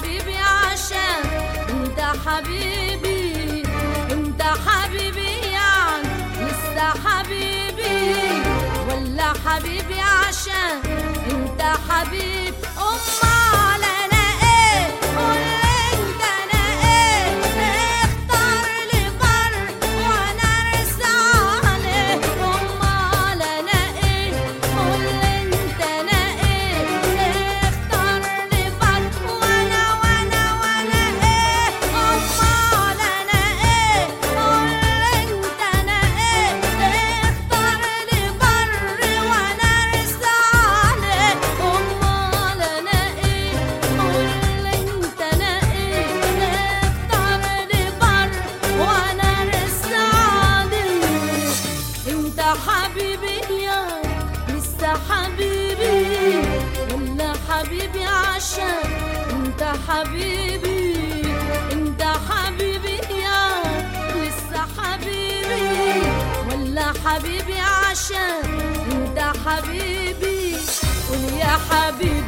حبيبي عشان انت حبيبي انت حبيبي يعني لسه حبيبي ولا حبيبي عشان انت حبيب امال انا ايه قول انت انا ايه اختار لي بر وانا ارسى عليه امال انا ايه قول انت انا ايه اختار لي بر وانا وانا وانا ايه امال انا ايه قول انت انا ايه اختار لي بر وانا ارسى عليه امال انا ايه قول انت انا ايه اختار لي بر وانا ارسى عليه انت حبيبي يا لسه حبيبي ولا حبيبي عشان انت حبيبي انت حبيبي يا لسه حبيبي ولا حبيبي عشان انت حبيبي قول يا حبيبي